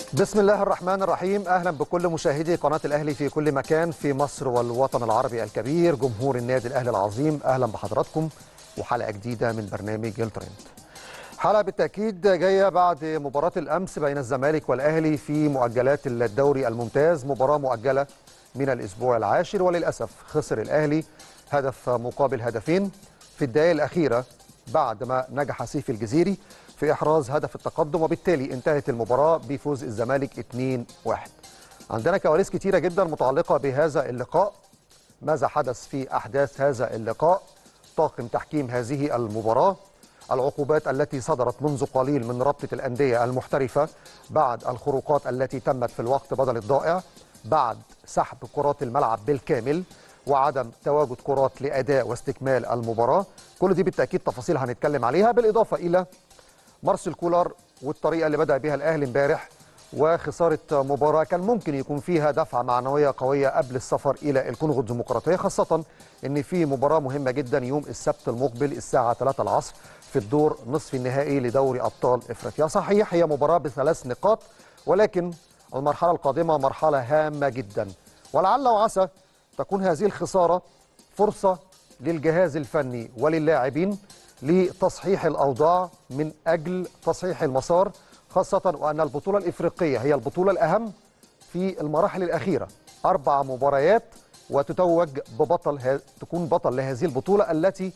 بسم الله الرحمن الرحيم اهلا بكل مشاهدي قناه الاهلي في كل مكان في مصر والوطن العربي الكبير جمهور النادي الاهلي العظيم اهلا بحضراتكم وحلقه جديده من برنامج الترند حلقه بالتاكيد جايه بعد مباراه الامس بين الزمالك والاهلي في مؤجلات الدوري الممتاز مباراه مؤجله من الاسبوع العاشر وللاسف خسر الاهلي هدف مقابل هدفين في الدقائق الاخيره بعد ما نجح سيف الجزيري في احراز هدف التقدم وبالتالي انتهت المباراه بفوز الزمالك 2-1 عندنا كواليس كتيره جدا متعلقه بهذا اللقاء ماذا حدث في احداث هذا اللقاء طاقم تحكيم هذه المباراه العقوبات التي صدرت منذ قليل من رابطه الانديه المحترفه بعد الخروقات التي تمت في الوقت بدل الضائع بعد سحب كرات الملعب بالكامل وعدم تواجد كرات لاداء واستكمال المباراه كل دي بالتاكيد تفاصيل هنتكلم عليها بالاضافه الى مارسيل كولر والطريقه اللي بدا بها الاهلي امبارح وخساره مباراه كان ممكن يكون فيها دفعه معنويه قويه قبل السفر الى الكونغو الديمقراطيه خاصه ان في مباراه مهمه جدا يوم السبت المقبل الساعه 3 العصر في الدور نصف النهائي لدوري ابطال افريقيا صحيح هي مباراه بثلاث نقاط ولكن المرحله القادمه مرحله هامه جدا ولعل وعسى تكون هذه الخساره فرصه للجهاز الفني وللاعبين لتصحيح الاوضاع من اجل تصحيح المسار خاصه وان البطوله الافريقيه هي البطوله الاهم في المراحل الاخيره اربع مباريات وتتوج ببطل ه... تكون بطل لهذه البطوله التي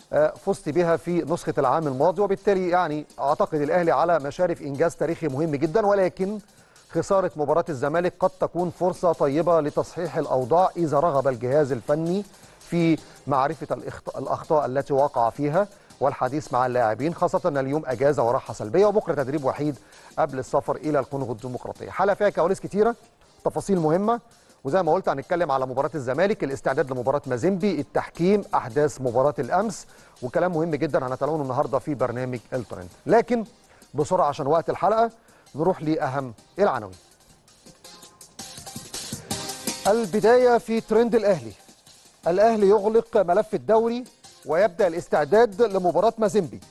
فزت بها في نسخه العام الماضي وبالتالي يعني اعتقد الاهلي على مشارف انجاز تاريخي مهم جدا ولكن خساره مباراه الزمالك قد تكون فرصه طيبه لتصحيح الاوضاع اذا رغب الجهاز الفني في معرفه الاخطاء التي وقع فيها والحديث مع اللاعبين خاصة أن اليوم أجازة وراحة سلبية وبكرة تدريب وحيد قبل السفر إلى الكونغو الديمقراطية حلقة فيها كواليس كتيرة تفاصيل مهمة وزي ما قلت هنتكلم على مباراة الزمالك الاستعداد لمباراة مازيمبي التحكيم أحداث مباراة الأمس وكلام مهم جدا هنتلونه النهاردة في برنامج الترند لكن بسرعة عشان وقت الحلقة نروح لأهم العناوين البداية في ترند الأهلي الأهلي يغلق ملف الدوري ويبدأ الاستعداد لمباراة مازيمبي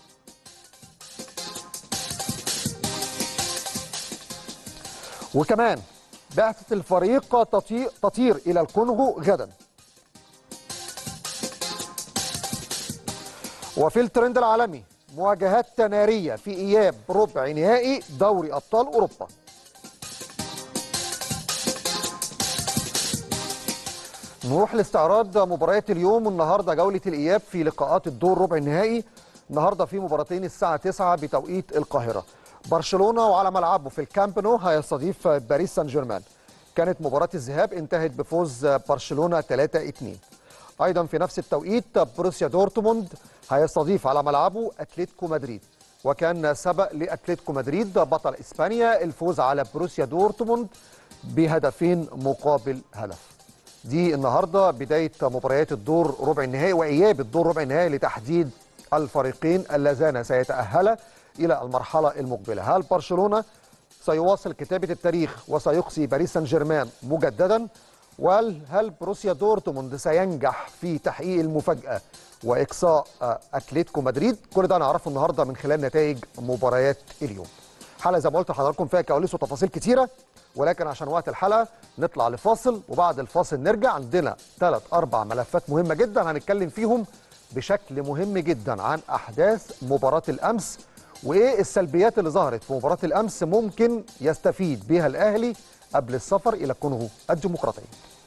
وكمان بعثة الفريق تطير إلى الكونغو غدا وفي الترند العالمي مواجهات نارية في إياب ربع نهائي دوري أبطال أوروبا نروح لاستعراض مباريات اليوم النهارده جوله الاياب في لقاءات الدور ربع النهائي النهارده في مباراتين الساعه 9 بتوقيت القاهره برشلونه وعلى ملعبه في الكامب نو هيستضيف باريس سان جيرمان كانت مباراه الذهاب انتهت بفوز برشلونه 3 2 ايضا في نفس التوقيت بروسيا دورتموند هيستضيف على ملعبه اتلتيكو مدريد وكان سبق لاتلتيكو مدريد بطل اسبانيا الفوز على بروسيا دورتموند بهدفين مقابل هدف دي النهارده بدايه مباريات الدور ربع النهائي واياب الدور ربع النهائي لتحديد الفريقين اللذان سيتاهلا الى المرحله المقبله هل برشلونه سيواصل كتابه التاريخ وسيقصي باريس سان جيرمان مجددا وهل بروسيا دورتموند سينجح في تحقيق المفاجاه واقصاء اتلتيكو مدريد كل ده نعرفه النهارده من خلال نتائج مباريات اليوم حلقه زي ما قلت لحضراتكم فيها كواليس وتفاصيل كتيره ولكن عشان وقت الحلقه نطلع لفاصل وبعد الفاصل نرجع عندنا ثلاث اربع ملفات مهمه جدا هنتكلم فيهم بشكل مهم جدا عن احداث مباراه الامس وايه السلبيات اللي ظهرت في مباراه الامس ممكن يستفيد بها الاهلي قبل السفر الى الكونغو الديمقراطيه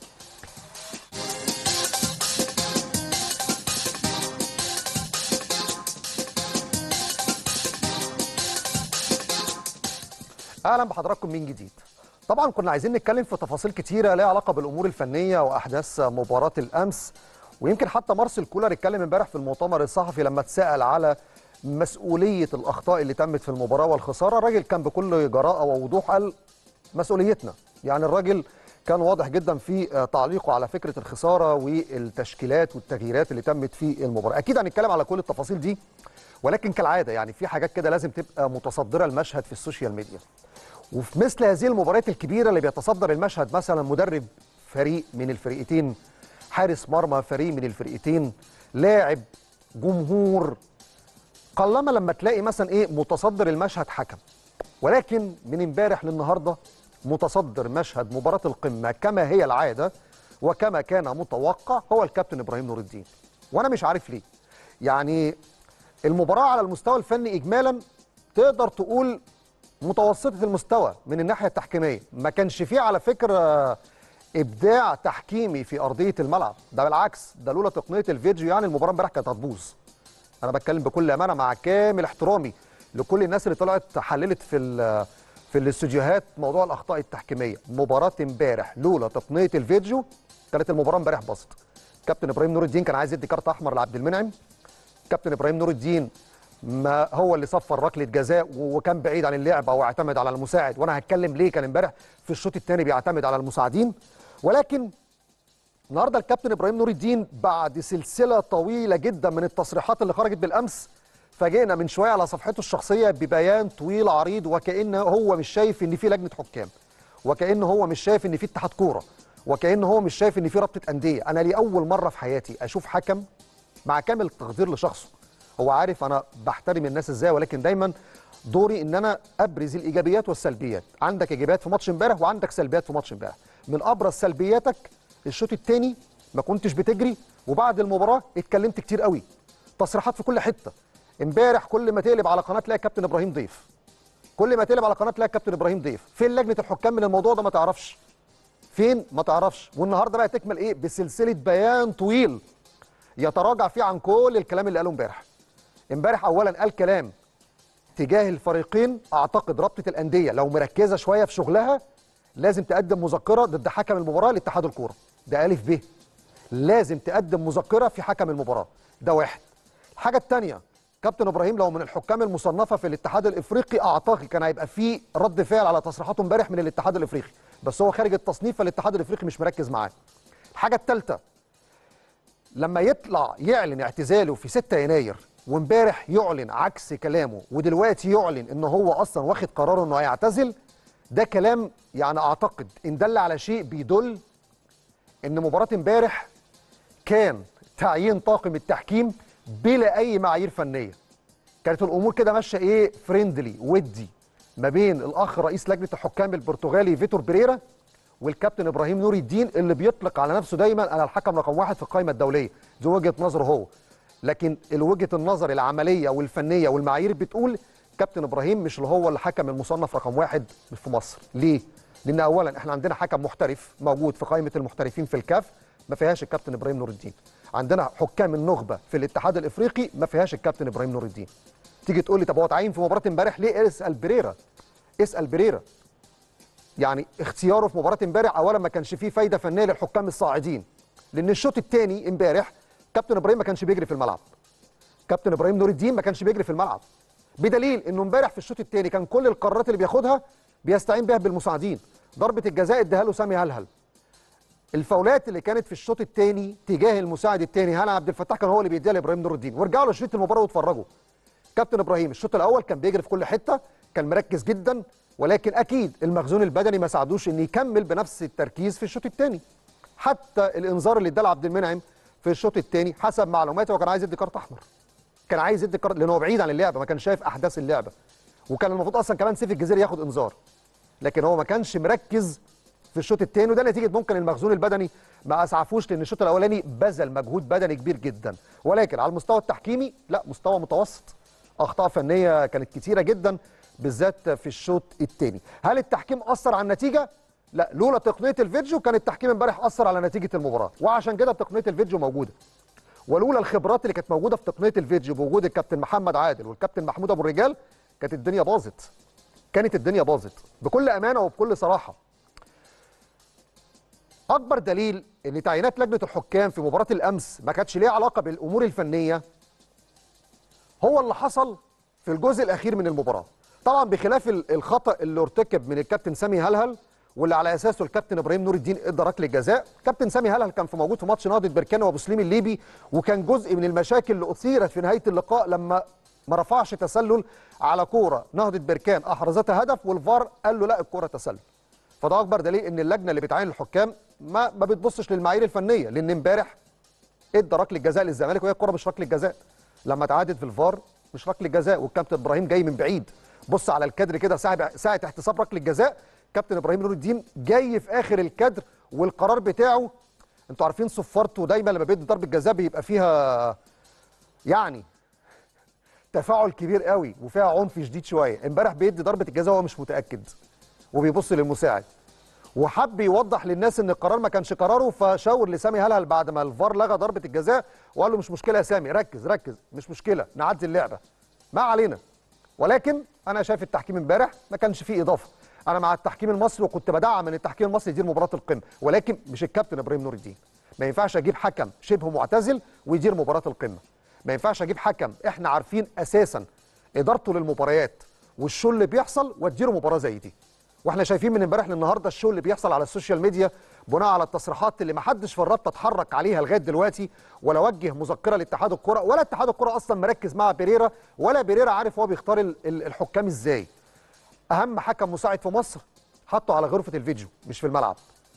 اهلا بحضراتكم من جديد طبعا كنا عايزين نتكلم في تفاصيل كتيره ليها علاقه بالامور الفنيه واحداث مباراه الامس ويمكن حتى مارسيل كولر اتكلم امبارح في المؤتمر الصحفي لما اتسال على مسؤوليه الاخطاء اللي تمت في المباراه والخساره الراجل كان بكل جراءه ووضوح قال مسؤوليتنا يعني الراجل كان واضح جدا في تعليقه على فكره الخساره والتشكيلات والتغييرات اللي تمت في المباراه اكيد هنتكلم على كل التفاصيل دي ولكن كالعاده يعني في حاجات كده لازم تبقى متصدره المشهد في السوشيال ميديا وفي مثل هذه المباريات الكبيره اللي بيتصدر المشهد مثلا مدرب فريق من الفريقين حارس مرمى فريق من الفريقين لاعب جمهور قلما لما تلاقي مثلا ايه متصدر المشهد حكم ولكن من امبارح للنهارده متصدر مشهد مباراه القمه كما هي العاده وكما كان متوقع هو الكابتن ابراهيم نور الدين وانا مش عارف ليه يعني المباراه على المستوى الفني اجمالا تقدر تقول متوسطه المستوى من الناحيه التحكيميه ما كانش فيه على فكره ابداع تحكيمي في ارضيه الملعب ده بالعكس ده لولا تقنيه الفيديو يعني المباراه امبارح كانت هتبوظ انا بتكلم بكل امانه مع كامل احترامي لكل الناس اللي طلعت حللت في ال- في الاستوديوهات موضوع الاخطاء التحكيميه مباراه امبارح لولا تقنيه الفيديو كانت المباراه امبارح باظت كابتن ابراهيم نور الدين كان عايز يدي كارت احمر لعبد المنعم كابتن ابراهيم نور الدين ما هو اللي صفر ركله جزاء وكان بعيد عن اللعبه واعتمد على المساعد وانا هتكلم ليه كان امبارح في الشوط الثاني بيعتمد على المساعدين ولكن النهارده الكابتن ابراهيم نور الدين بعد سلسله طويله جدا من التصريحات اللي خرجت بالامس فاجئنا من شويه على صفحته الشخصيه ببيان طويل عريض وكانه هو مش شايف ان في لجنه حكام وكانه هو مش شايف ان في اتحاد كوره وكانه هو مش شايف ان في رابطه انديه انا لاول مره في حياتي اشوف حكم مع كامل التقدير لشخصه هو عارف انا بحترم الناس ازاي ولكن دايما دوري ان انا ابرز الايجابيات والسلبيات عندك ايجابيات في ماتش امبارح وعندك سلبيات في ماتش امبارح من ابرز سلبياتك الشوط الثاني ما كنتش بتجري وبعد المباراه اتكلمت كتير قوي تصريحات في كل حته امبارح كل ما تقلب على قناه تلاقي كابتن ابراهيم ضيف كل ما تقلب على قناه تلاقي كابتن ابراهيم ضيف فين لجنه الحكام من الموضوع ده ما تعرفش فين ما تعرفش والنهارده بقى تكمل ايه بسلسله بيان طويل يتراجع فيه عن كل الكلام اللي قاله امبارح امبارح اولا قال كلام تجاه الفريقين اعتقد رابطه الانديه لو مركزه شويه في شغلها لازم تقدم مذكره ضد حكم المباراه لاتحاد الكوره ده الف ب لازم تقدم مذكره في حكم المباراه ده واحد الحاجه الثانيه كابتن ابراهيم لو من الحكام المصنفه في الاتحاد الافريقي اعتقد كان هيبقى في رد فعل على تصريحاته امبارح من الاتحاد الافريقي بس هو خارج التصنيف فالاتحاد الافريقي مش مركز معاه الحاجه الثالثه لما يطلع يعلن اعتزاله في 6 يناير وامبارح يعلن عكس كلامه ودلوقتي يعلن ان هو اصلا واخد قراره انه هيعتزل ده كلام يعني اعتقد ان دل على شيء بيدل ان مباراه امبارح كان تعيين طاقم التحكيم بلا اي معايير فنيه كانت الامور كده ماشيه ايه فريندلي ودي ما بين الاخ رئيس لجنه الحكام البرتغالي فيتور بريرا والكابتن ابراهيم نور الدين اللي بيطلق على نفسه دايما انا الحكم رقم واحد في القائمه الدوليه دي وجهه نظره هو لكن وجهه النظر العمليه والفنيه والمعايير بتقول كابتن ابراهيم مش اللي هو الحكم المصنف رقم واحد في مصر ليه لان اولا احنا عندنا حكم محترف موجود في قائمه المحترفين في الكاف ما فيهاش الكابتن ابراهيم نور الدين عندنا حكام النخبه في الاتحاد الافريقي ما فيهاش الكابتن ابراهيم نور الدين تيجي تقول لي طب هو اتعين في مباراه امبارح ليه اسال بريرا اسال بريرا يعني اختياره في مباراه امبارح اولا ما كانش فيه فايده فنيه للحكام الصاعدين لان الشوط الثاني امبارح كابتن ابراهيم ما كانش بيجري في الملعب كابتن ابراهيم نور الدين ما كانش بيجري في الملعب بدليل انه امبارح في الشوط الثاني كان كل القرارات اللي بياخدها بيستعين بها بالمساعدين ضربه الجزاء اداها له سامي هلهل الفاولات اللي كانت في الشوط الثاني تجاه المساعد الثاني هنا عبد الفتاح كان هو اللي بيديها لابراهيم نور الدين وارجعوا لشريط المباراه واتفرجوا كابتن ابراهيم الشوط الاول كان بيجري في كل حته كان مركز جدا ولكن اكيد المخزون البدني ما ساعدوش ان يكمل بنفس التركيز في الشوط الثاني حتى الانذار اللي اداه عبد المنعم في الشوط الثاني حسب معلوماتي هو كان عايز يدي كارت احمر كان عايز يدي كارت لان هو بعيد عن اللعبه ما كانش شايف احداث اللعبه وكان المفروض اصلا كمان سيف الجزيري ياخد انذار لكن هو ما كانش مركز في الشوط الثاني وده نتيجه ممكن المخزون البدني ما اسعفوش لان الشوط الاولاني بذل مجهود بدني كبير جدا ولكن على المستوى التحكيمي لا مستوى متوسط اخطاء فنيه كانت كتيره جدا بالذات في الشوط الثاني هل التحكيم اثر على النتيجه لا لولا تقنيه الفيديو كان التحكيم امبارح اثر على نتيجه المباراه وعشان كده تقنيه الفيديو موجوده ولولا الخبرات اللي كانت موجوده في تقنيه الفيديو بوجود الكابتن محمد عادل والكابتن محمود ابو الرجال كانت الدنيا باظت كانت الدنيا باظت بكل امانه وبكل صراحه اكبر دليل ان تعيينات لجنه الحكام في مباراه الامس ما كانتش ليها علاقه بالامور الفنيه هو اللي حصل في الجزء الاخير من المباراه طبعا بخلاف الخطا اللي ارتكب من الكابتن سامي هلهل واللي على اساسه الكابتن ابراهيم نور الدين ادى ركله جزاء كابتن سامي هلهل كان في موجود في ماتش نهضه بركان وابو سليم الليبي وكان جزء من المشاكل اللي اثيرت في نهايه اللقاء لما ما رفعش تسلل على كوره نهضه بركان احرزتها هدف والفار قال له لا الكوره تسلل فده اكبر دليل ان اللجنه اللي بتعين الحكام ما ما بتبصش للمعايير الفنيه لان امبارح ادى ركله جزاء للزمالك وهي الكوره مش ركله جزاء لما اتعادت في الفار مش ركله جزاء والكابتن ابراهيم جاي من بعيد بص على الكادر كده ساعه ساعه احتساب ركله الجزاء كابتن ابراهيم نور الدين جاي في اخر الكادر والقرار بتاعه انتوا عارفين صفارته دايما لما بيدي ضربه جزاء بيبقى فيها يعني تفاعل كبير قوي وفيها عنف شديد شويه امبارح بيدي ضربه الجزاء وهو مش متاكد وبيبص للمساعد وحب يوضح للناس ان القرار ما كانش قراره فشاور لسامي هلهل بعد ما الفار لغى ضربه الجزاء وقال له مش مشكله يا سامي ركز ركز مش مشكله نعدي اللعبه ما علينا ولكن انا شايف التحكيم امبارح ما كانش فيه اضافه انا مع التحكيم المصري وكنت بدعم ان التحكيم المصري يدير مباراه القمه ولكن مش الكابتن ابراهيم نور الدين ما ينفعش اجيب حكم شبه معتزل ويدير مباراه القمه ما ينفعش اجيب حكم احنا عارفين اساسا ادارته للمباريات والشو اللي بيحصل واديله مباراه زي دي واحنا شايفين من امبارح للنهارده الشو اللي بيحصل على السوشيال ميديا بناء على التصريحات اللي ما حدش في الرابطه اتحرك عليها لغايه دلوقتي ولا وجه مذكره لاتحاد الكره ولا اتحاد الكره اصلا مركز مع بيريرا ولا بيريرا عارف هو بيختار ال- ال- الحكام ازاي اهم حكم مساعد في مصر حطه على غرفه الفيديو مش في الملعب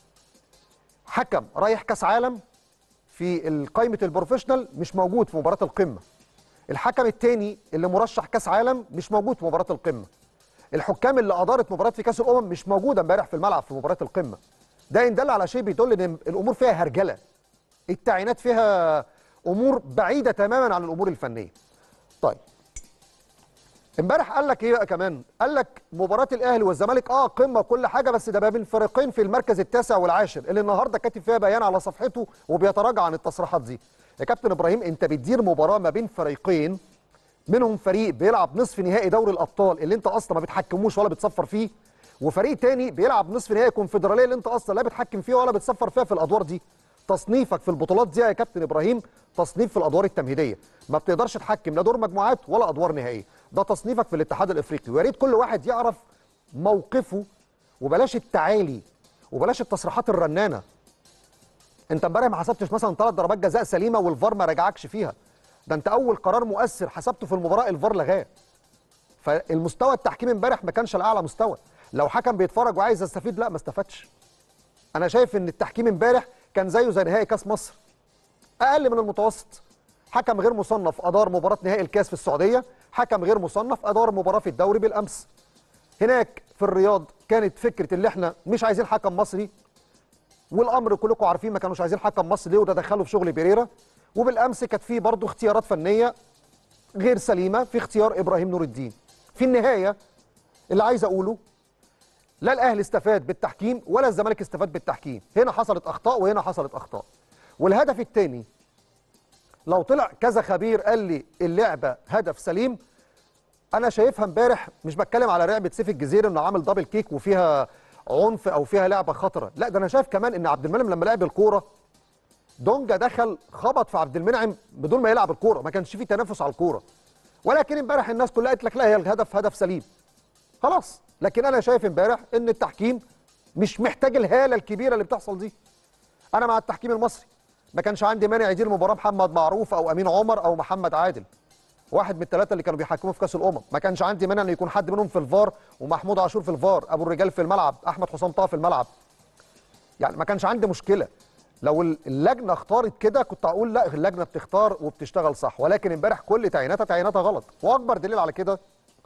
حكم رايح كاس عالم في قائمه البروفيشنال مش موجود في مباراه القمه الحكم الثاني اللي مرشح كاس عالم مش موجود في مباراه القمه الحكام اللي ادارت مباراه في كاس الامم مش موجوده امبارح في الملعب في مباراه القمه ده ان دل على شيء بيدل ان الامور فيها هرجله التعيينات فيها امور بعيده تماما عن الامور الفنيه طيب امبارح قال لك ايه بقى كمان قال لك مباراه الاهلي والزمالك اه قمه وكل حاجه بس ده بين فريقين في المركز التاسع والعاشر اللي النهارده كاتب فيها بيان على صفحته وبيتراجع عن التصريحات دي يا كابتن ابراهيم انت بتدير مباراه ما بين فريقين منهم فريق بيلعب نصف نهائي دوري الابطال اللي انت اصلا ما بتحكموش ولا بتصفر فيه وفريق تاني بيلعب نصف نهائي كونفدراليه اللي انت اصلا لا بتحكم فيه ولا بتصفر فيها في الادوار دي تصنيفك في البطولات دي يا كابتن ابراهيم تصنيف في الادوار التمهيديه ما بتقدرش تحكم لا دور مجموعات ولا ادوار نهائيه ده تصنيفك في الاتحاد الافريقي ويا ريت كل واحد يعرف موقفه وبلاش التعالي وبلاش التصريحات الرنانه انت امبارح ما حسبتش مثلا ثلاث ضربات جزاء سليمه والفار ما راجعكش فيها ده انت اول قرار مؤثر حسبته في المباراه الفار لغاه فالمستوى التحكيم امبارح ما كانش الاعلى مستوى لو حكم بيتفرج وعايز يستفيد لا ما استفادش انا شايف ان التحكيم امبارح كان زيه زي نهائي كاس مصر اقل من المتوسط حكم غير مصنف ادار مباراه نهائي الكاس في السعوديه حكم غير مصنف ادار مباراه في الدوري بالامس هناك في الرياض كانت فكره اللي احنا مش عايزين حكم مصري والامر كلكم عارفين ما كانوش عايزين حكم مصري ليه وتدخلوا في شغل بيريرا وبالامس كانت في برضه اختيارات فنيه غير سليمه في اختيار ابراهيم نور الدين في النهايه اللي عايز اقوله لا الاهلي استفاد بالتحكيم ولا الزمالك استفاد بالتحكيم هنا حصلت اخطاء وهنا حصلت اخطاء والهدف الثاني لو طلع كذا خبير قال لي اللعبه هدف سليم انا شايفها امبارح مش بتكلم على لعبه سيف الجزيري انه عامل دبل كيك وفيها عنف او فيها لعبه خطره لا ده انا شايف كمان ان عبد المنعم لما لعب الكوره دونجا دخل خبط في عبد المنعم بدون ما يلعب الكوره ما كانش فيه تنافس على الكوره ولكن امبارح الناس كلها قالت لك لا هي الهدف هدف سليم خلاص لكن انا شايف امبارح ان التحكيم مش محتاج الهاله الكبيره اللي بتحصل دي انا مع التحكيم المصري ما كانش عندي مانع يدير مباراه محمد معروف او امين عمر او محمد عادل واحد من الثلاثه اللي كانوا بيحكموا في كاس الامم ما كانش عندي مانع ان يكون حد منهم في الفار ومحمود عاشور في الفار ابو الرجال في الملعب احمد حسام طه في الملعب يعني ما كانش عندي مشكله لو اللجنه اختارت كده كنت اقول لا اللجنه بتختار وبتشتغل صح ولكن امبارح كل تعييناتها تعييناتها غلط واكبر دليل على كده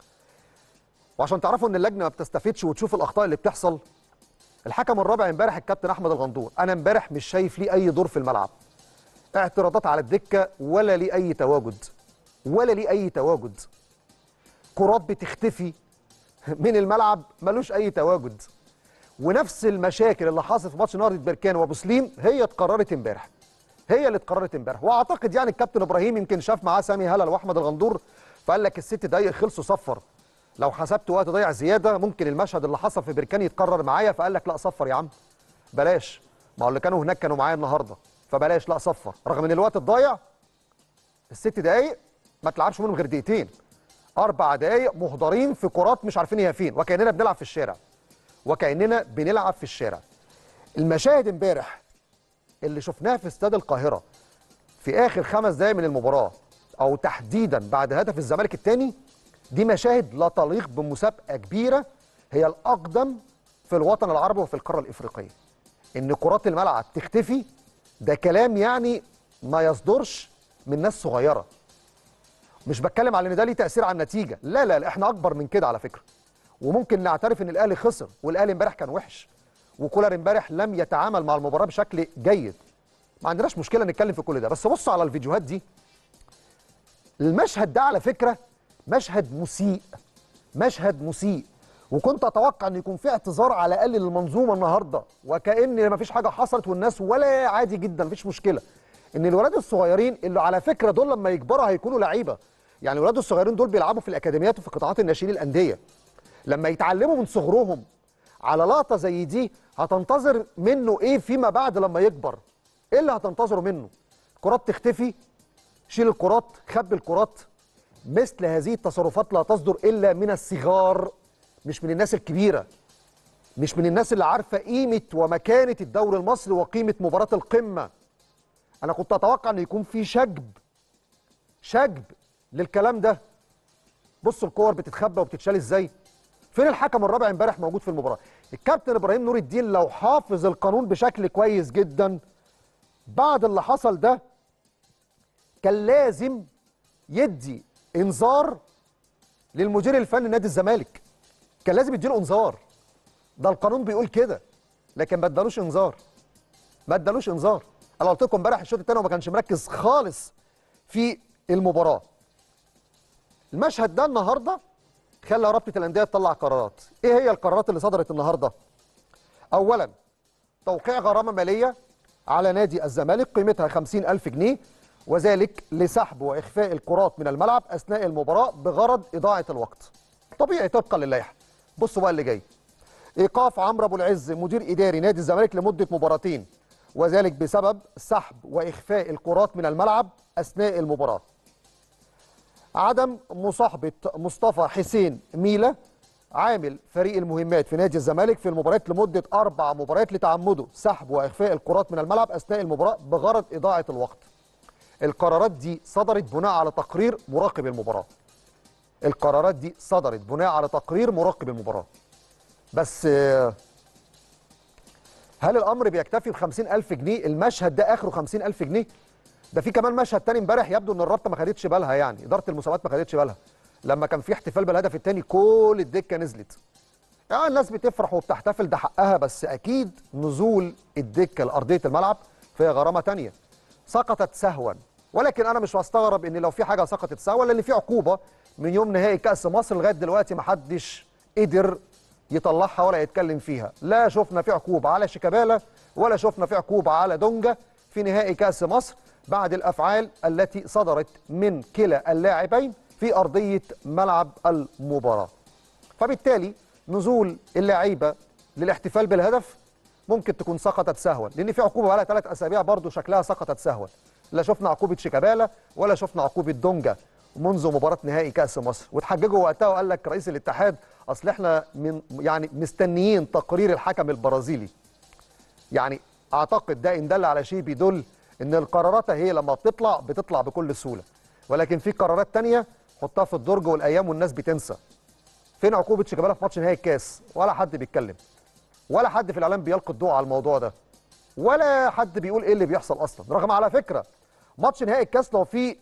وعشان تعرفوا ان اللجنه ما بتستفيدش وتشوف الاخطاء اللي بتحصل الحكم الرابع امبارح الكابتن احمد الغندور انا امبارح مش شايف ليه اي دور في الملعب اعتراضات على الدكه ولا ليه اي تواجد ولا ليه اي تواجد كرات بتختفي من الملعب ملوش اي تواجد ونفس المشاكل اللي حصلت في ماتش نهضه بركان وابو سليم هي اتكررت امبارح هي اللي اتكررت امبارح واعتقد يعني الكابتن ابراهيم يمكن شاف معاه سامي هلال واحمد الغندور فقال لك الست دقايق خلصوا صفر لو حسبت وقت ضيع زياده ممكن المشهد اللي حصل في بركان يتكرر معايا فقال لك لا صفر يا عم بلاش ما هو اللي كانوا هناك كانوا معايا النهارده فبلاش لا صفر رغم ان الوقت الضايع الست دقايق ما تلعبش منهم غير دقيقتين اربع دقايق مهدرين في كرات مش عارفين هي فين وكاننا بنلعب في الشارع وكاننا بنلعب في الشارع المشاهد امبارح اللي شفناها في استاد القاهره في اخر خمس دقايق من المباراه او تحديدا بعد هدف الزمالك الثاني دي مشاهد لا تليق بمسابقه كبيره هي الاقدم في الوطن العربي وفي القاره الافريقيه ان كرات الملعب تختفي ده كلام يعني ما يصدرش من ناس صغيره مش بتكلم على ان ده ليه تاثير على النتيجه لا لا لا احنا اكبر من كده على فكره وممكن نعترف ان الاهلي خسر والاهلي امبارح كان وحش وكولر امبارح لم يتعامل مع المباراه بشكل جيد ما عندناش مشكله نتكلم في كل ده بس بصوا على الفيديوهات دي المشهد ده على فكره مشهد مسيء مشهد مسيء وكنت اتوقع ان يكون في اعتذار على الاقل للمنظومه النهارده وكان ما فيش حاجه حصلت والناس ولا عادي جدا مفيش مشكله ان الولاد الصغيرين اللي على فكره دول لما يكبروا هيكونوا لعيبه يعني الولاد الصغيرين دول بيلعبوا في الاكاديميات وفي قطاعات الناشئين الانديه لما يتعلموا من صغرهم على لقطه زي دي هتنتظر منه ايه فيما بعد لما يكبر ايه اللي هتنتظره منه كرات تختفي شيل الكرات خبي الكرات مثل هذه التصرفات لا تصدر الا من الصغار مش من الناس الكبيره مش من الناس اللي عارفه قيمه ومكانه الدوري المصري وقيمه مباراه القمه انا كنت اتوقع ان يكون في شجب شجب للكلام ده بصوا الكور بتتخبى وبتتشال ازاي فين الحكم الرابع امبارح موجود في المباراه الكابتن ابراهيم نور الدين لو حافظ القانون بشكل كويس جدا بعد اللي حصل ده كان لازم يدي انذار للمدير الفني نادي الزمالك كان لازم يديله انذار ده القانون بيقول كده لكن ما ادالوش انذار ما ادالوش انذار انا قلت لكم امبارح الشوط الثاني وما كانش مركز خالص في المباراه المشهد ده النهارده خلى رابطه الانديه تطلع قرارات ايه هي القرارات اللي صدرت النهارده اولا توقيع غرامه ماليه على نادي الزمالك قيمتها 50000 جنيه وذلك لسحب واخفاء الكرات من الملعب اثناء المباراه بغرض اضاعه الوقت طبيعي طبقا للائحه بصوا بقى اللي جاي ايقاف عمرو ابو العز مدير اداري نادي الزمالك لمده مباراتين وذلك بسبب سحب واخفاء الكرات من الملعب اثناء المباراه عدم مصاحبه مصطفى حسين ميلا عامل فريق المهمات في نادي الزمالك في المباريات لمده اربع مباريات لتعمده سحب واخفاء الكرات من الملعب اثناء المباراه بغرض اضاعه الوقت. القرارات دي صدرت بناء على تقرير مراقب المباراه. القرارات دي صدرت بناء على تقرير مراقب المباراه. بس هل الامر بيكتفي ب 50000 جنيه؟ المشهد ده اخره 50000 جنيه؟ ده في كمان مشهد تاني امبارح يبدو ان الرابطه ما خدتش بالها يعني اداره المسابقات ما خدتش بالها. لما كان في احتفال بالهدف الثاني كل الدكه نزلت يعني الناس بتفرح وبتحتفل ده حقها بس اكيد نزول الدكه لارضيه الملعب فيها غرامه ثانيه سقطت سهوا ولكن انا مش مستغرب ان لو في حاجه سقطت سهوا لان في عقوبه من يوم نهائي كاس مصر لغايه دلوقتي ما حدش قدر يطلعها ولا يتكلم فيها لا شفنا في عقوبه على شيكابالا ولا شفنا في عقوبه على دونجا في نهائي كاس مصر بعد الافعال التي صدرت من كلا اللاعبين في أرضية ملعب المباراة فبالتالي نزول اللعيبة للاحتفال بالهدف ممكن تكون سقطت سهوا لأن في عقوبة بقى ثلاث أسابيع برضو شكلها سقطت سهوا لا شفنا عقوبة شيكابالا ولا شفنا عقوبة دونجا منذ مباراة نهائي كأس مصر وتحججوا وقتها وقال لك رئيس الاتحاد أصل احنا من يعني مستنيين تقرير الحكم البرازيلي يعني أعتقد ده إن دل على شيء بيدل إن القرارات هي لما بتطلع بتطلع بكل سهولة ولكن في قرارات تانية حطها في الدرج والايام والناس بتنسى فين عقوبه شيكابالا في ماتش نهائي الكاس ولا حد بيتكلم ولا حد في الاعلام بيلقي الضوء على الموضوع ده ولا حد بيقول ايه اللي بيحصل اصلا رغم على فكره ماتش نهائي الكاس لو في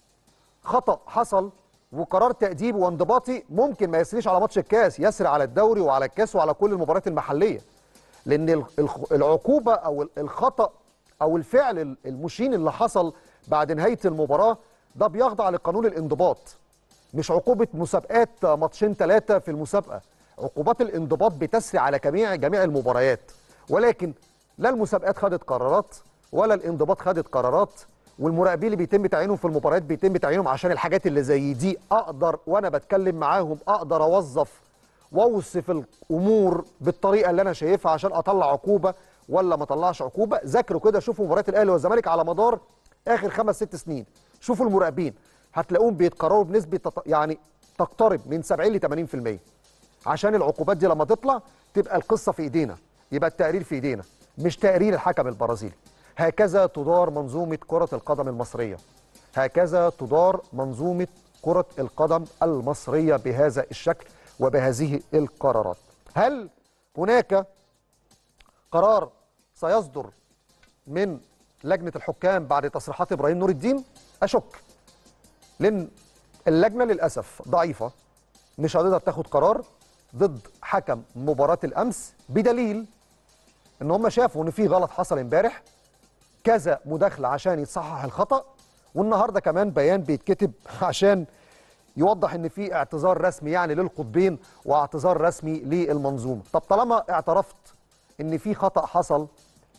خطا حصل وقرار تاديبي وانضباطي ممكن ما يسريش على ماتش الكاس يسري على الدوري وعلى الكاس وعلى كل المباريات المحليه لان العقوبه او الخطا او الفعل المشين اللي حصل بعد نهايه المباراه ده بيخضع لقانون الانضباط مش عقوبة مسابقات ماتشين ثلاثة في المسابقة عقوبات الانضباط بتسري على جميع جميع المباريات ولكن لا المسابقات خدت قرارات ولا الانضباط خدت قرارات والمراقبين اللي بيتم تعيينهم في المباريات بيتم تعيينهم عشان الحاجات اللي زي دي اقدر وانا بتكلم معاهم اقدر اوظف واوصف الامور بالطريقه اللي انا شايفها عشان اطلع عقوبه ولا ما اطلعش عقوبه ذاكروا كده شوفوا مباريات الاهلي والزمالك على مدار اخر خمس ست سنين شوفوا المراقبين هتلاقوهم بيتقرروا بنسبه يعني تقترب من 70 ل 80% عشان العقوبات دي لما تطلع تبقى القصه في ايدينا يبقى التقرير في ايدينا مش تقرير الحكم البرازيلي هكذا تدار منظومه كره القدم المصريه هكذا تدار منظومه كره القدم المصريه بهذا الشكل وبهذه القرارات هل هناك قرار سيصدر من لجنه الحكام بعد تصريحات ابراهيم نور الدين اشك لان اللجنه للاسف ضعيفه مش هتقدر تاخد قرار ضد حكم مباراه الامس بدليل ان هم شافوا ان في غلط حصل امبارح كذا مداخله عشان يتصحح الخطا والنهارده كمان بيان بيتكتب عشان يوضح ان في اعتذار رسمي يعني للقطبين واعتذار رسمي للمنظومه طب طالما اعترفت ان في خطا حصل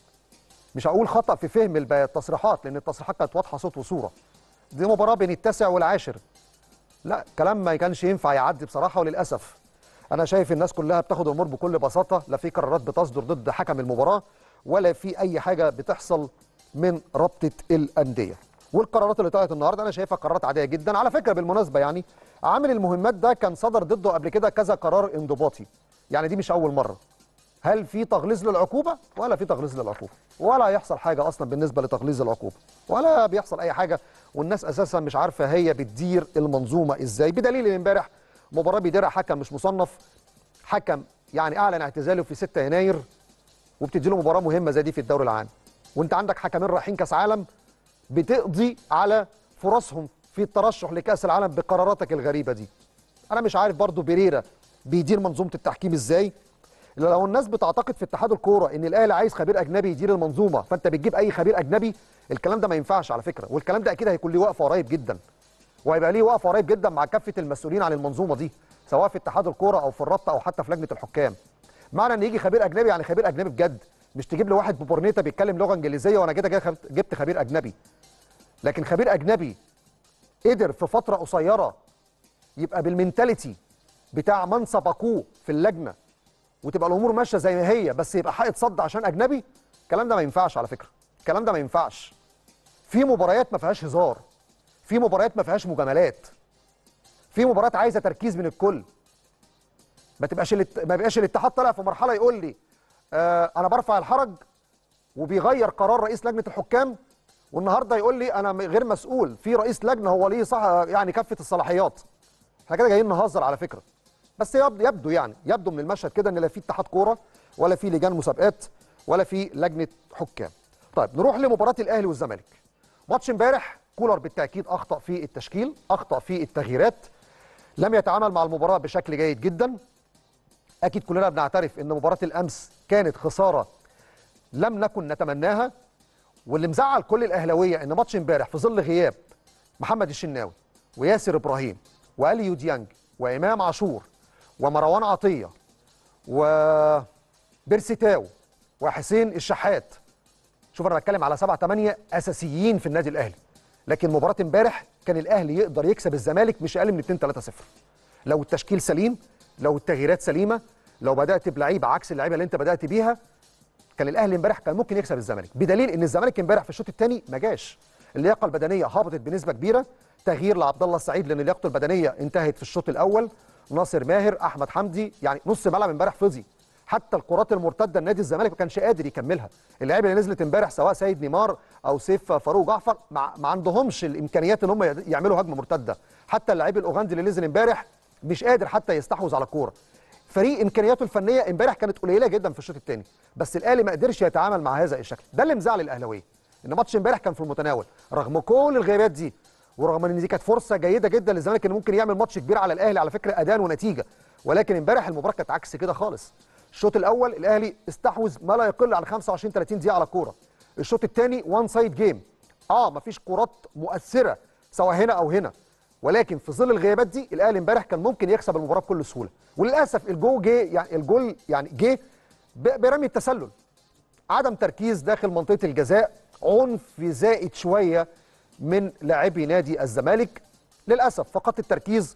مش هقول خطا في فهم الب- التصريحات لان التصريحات كانت واضحه صوت وصوره دي مباراه بين التاسع والعاشر لا كلام ما كانش ينفع يعدي بصراحه وللاسف انا شايف الناس كلها بتاخد الامور بكل بساطه لا في قرارات بتصدر ضد حكم المباراه ولا في اي حاجه بتحصل من رابطه الانديه والقرارات اللي طلعت النهارده انا شايفها قرارات عاديه جدا على فكره بالمناسبه يعني عامل المهمات ده كان صدر ضده قبل كده كذا قرار انضباطي يعني دي مش اول مره هل في تغليظ للعقوبه ولا في تغليظ للعقوبه ولا هيحصل حاجه اصلا بالنسبه لتغليظ العقوبه ولا بيحصل اي حاجه والناس اساسا مش عارفه هي بتدير المنظومه ازاي بدليل ان امبارح مباراه بيديرها حكم مش مصنف حكم يعني اعلن اعتزاله في 6 يناير وبتدي له مباراه مهمه زي دي في الدوري العام وانت عندك حكمين رايحين كاس عالم بتقضي على فرصهم في الترشح لكاس العالم بقراراتك الغريبه دي انا مش عارف برضو بيريرا بيدير منظومه التحكيم ازاي لو الناس بتعتقد في اتحاد الكوره ان الاهلي عايز خبير اجنبي يدير المنظومه فانت بتجيب اي خبير اجنبي الكلام ده ما ينفعش على فكره والكلام ده اكيد هيكون ليه وقفه قريب جدا وهيبقى ليه وقفه قريب جدا مع كافه المسؤولين عن المنظومه دي سواء في اتحاد الكوره او في الرابطه او حتى في لجنه الحكام معنى ان يجي خبير اجنبي يعني خبير اجنبي بجد مش تجيب لي واحد ببورنيتا بيتكلم لغه انجليزيه وانا كده كده جبت خبير اجنبي لكن خبير اجنبي قدر في فتره قصيره يبقى بالمنتاليتي بتاع من سبقوه في اللجنه وتبقى الامور ماشيه زي ما هي بس يبقى حائط صد عشان اجنبي الكلام ده ما ينفعش على فكره الكلام ده ما ينفعش في مباريات ما فيهاش هزار في مباريات ما فيهاش مجاملات في مباريات عايزه تركيز من الكل ما تبقاش الات... ما يبقاش الاتحاد طالع في مرحله يقول لي آه انا برفع الحرج وبيغير قرار رئيس لجنه الحكام والنهارده يقول لي انا م- غير مسؤول في رئيس لجنه هو ليه صح يعني كافه الصلاحيات احنا كده جايين نهزر على فكره بس يبدو, يبدو يعني يبدو من المشهد كده ان لا في اتحاد كوره ولا في لجان مسابقات ولا في لجنه حكام طيب نروح لمباراه الاهلي والزمالك ماتش امبارح كولر بالتاكيد اخطا في التشكيل اخطا في التغييرات لم يتعامل مع المباراه بشكل جيد جدا اكيد كلنا بنعترف ان مباراه الامس كانت خساره لم نكن نتمناها واللي مزعل كل الاهلاويه ان ماتش امبارح في ظل غياب محمد الشناوي وياسر ابراهيم واليو ديانج وامام عاشور ومروان عطيه وبيرسيتاو وحسين الشحات شوف انا بتكلم على سبعة ثمانية اساسيين في النادي الاهلي لكن مباراه امبارح كان الاهلي يقدر يكسب الزمالك مش اقل من 2 3 0 لو التشكيل سليم لو التغييرات سليمه لو بدات بلعيبه عكس اللعيبه اللي انت بدات بيها كان الاهلي امبارح كان ممكن يكسب الزمالك بدليل ان الزمالك امبارح في الشوط الثاني ما جاش اللياقه البدنيه هبطت بنسبه كبيره تغيير لعبد الله السعيد لان لياقته البدنيه انتهت في الشوط الاول ناصر ماهر احمد حمدي يعني نص ملعب امبارح فضي حتى الكرات المرتده لنادي الزمالك ما كانش قادر يكملها اللعيبه اللي نزلت امبارح سواء سيد نيمار او سيف فاروق جعفر ما, ما عندهمش الامكانيات ان هم يعملوا هجمه مرتده حتى اللعيب الاوغندي اللي نزل امبارح مش قادر حتى يستحوذ على الكوره فريق امكانياته الفنيه امبارح كانت قليله جدا في الشوط الثاني بس الاهلي ما قدرش يتعامل مع هذا الشكل ده اللي مزعل الاهلاويه ان ماتش امبارح كان في المتناول رغم كل الغيابات دي ورغم ان دي كانت فرصه جيده جدا للزمالك انه ممكن يعمل ماتش كبير على الاهلي على فكره اداء ونتيجه ولكن امبارح المباراه كانت عكس كده خالص الشوط الاول الاهلي استحوذ ما لا يقل عن 25 30 دقيقه على الكوره الشوط الثاني وان سايد جيم اه مفيش كرات مؤثره سواء هنا او هنا ولكن في ظل الغيابات دي الاهلي امبارح كان ممكن يكسب المباراه بكل سهوله وللاسف الجو جه يعني الجول يعني جه ب- برمي التسلل عدم تركيز داخل منطقه الجزاء عنف زائد شويه من لاعبي نادي الزمالك للاسف فقدت التركيز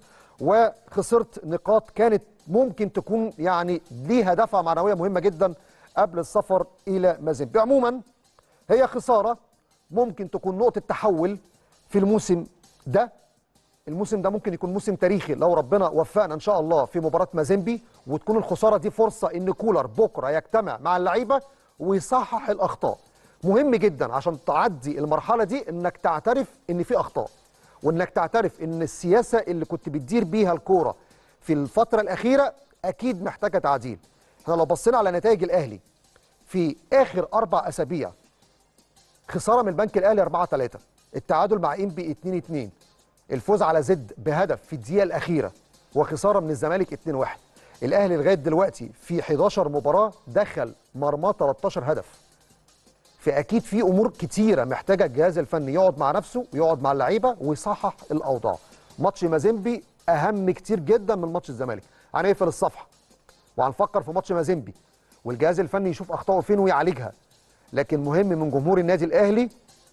وخسرت نقاط كانت ممكن تكون يعني ليها دفعه معنويه مهمه جدا قبل السفر الى مازيمبي عموما هي خساره ممكن تكون نقطه تحول في الموسم ده الموسم ده ممكن يكون موسم تاريخي لو ربنا وفقنا ان شاء الله في مباراه مازيمبي وتكون الخساره دي فرصه ان كولر بكره يجتمع مع اللعيبه ويصحح الاخطاء مهم جدا عشان تعدي المرحله دي انك تعترف ان في اخطاء وانك تعترف ان السياسه اللي كنت بتدير بيها الكوره في الفتره الاخيره اكيد محتاجه تعديل احنا لو بصينا على نتائج الاهلي في اخر اربع اسابيع خساره من البنك الاهلي 4 3 التعادل مع انبي 2 2 الفوز على زد بهدف في الدقيقه الاخيره وخساره من الزمالك 2-1 الاهلي لغايه دلوقتي في 11 مباراه دخل مرماه 13 هدف فاكيد في امور كتيره محتاجه الجهاز الفني يقعد مع نفسه ويقعد مع اللعيبه ويصحح الاوضاع ماتش مازيمبي اهم كتير جدا من ماتش الزمالك هنقفل الصفحه وهنفكر في ماتش مازيمبي والجهاز الفني يشوف اخطائه فين ويعالجها لكن مهم من جمهور النادي الاهلي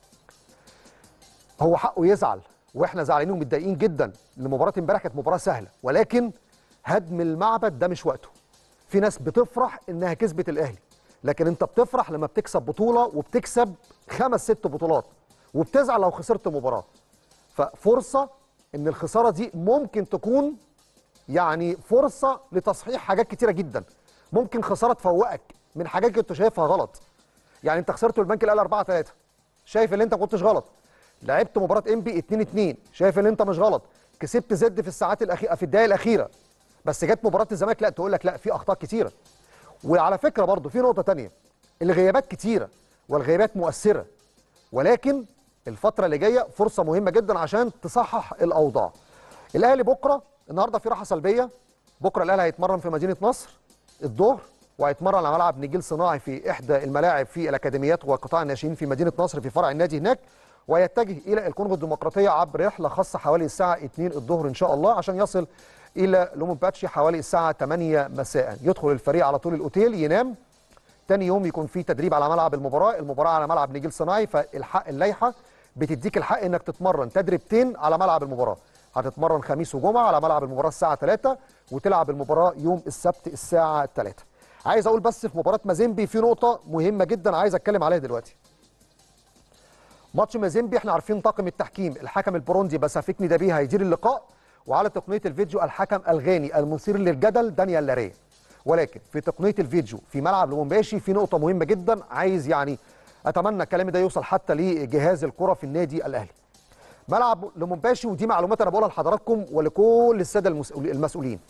هو حقه يزعل واحنا زعلانين ومتضايقين جدا ان مباراه امبارح كانت مباراه سهله ولكن هدم المعبد ده مش وقته في ناس بتفرح انها كسبت الاهلي لكن انت بتفرح لما بتكسب بطوله وبتكسب خمس ست بطولات وبتزعل لو خسرت مباراه ففرصه ان الخساره دي ممكن تكون يعني فرصه لتصحيح حاجات كتيره جدا ممكن خساره تفوقك من حاجات كنت شايفها غلط يعني انت خسرت البنك الاهلي 4 3 شايف ان انت ما كنتش غلط لعبت مباراه انبي 2 2 شايف ان انت مش غلط كسبت زد في الساعات الاخيره في الدقائق الاخيره بس جت مباراه الزمالك لا تقول لك لا في اخطاء كتيره وعلى فكره برضو في نقطه تانية الغيابات كتيره والغيابات مؤثره ولكن الفتره اللي جايه فرصه مهمه جدا عشان تصحح الاوضاع الاهلي بكره النهارده في راحه سلبيه بكره الاهلي هيتمرن في مدينه نصر الظهر وهيتمرن على ملعب نجيل صناعي في احدى الملاعب في الاكاديميات وقطاع الناشئين في مدينه نصر في فرع النادي هناك ويتجه الى الكونغو الديمقراطيه عبر رحله خاصه حوالي الساعه 2 الظهر ان شاء الله عشان يصل الى لومومباتشي حوالي الساعه 8 مساء يدخل الفريق على طول الاوتيل ينام تاني يوم يكون في تدريب على ملعب المباراه المباراه على ملعب نجيل صناعي فالحق اللائحه بتديك الحق انك تتمرن تدريبتين على ملعب المباراه هتتمرن خميس وجمعه على ملعب المباراه الساعه 3 وتلعب المباراه يوم السبت الساعه 3 عايز اقول بس في مباراه مازيمبي في نقطه مهمه جدا عايز اتكلم عليها دلوقتي ماتش مازيمبي احنا عارفين طاقم التحكيم الحكم البروندي بسافيك ندابيه هيدير اللقاء وعلى تقنيه الفيديو الحكم الغاني المثير للجدل دانيال لاريه ولكن في تقنيه الفيديو في ملعب لومباشي في نقطه مهمه جدا عايز يعني اتمنى كلامي ده يوصل حتى لجهاز الكره في النادي الاهلي ملعب لومباشي ودي معلومات انا بقولها لحضراتكم ولكل الساده المسؤولين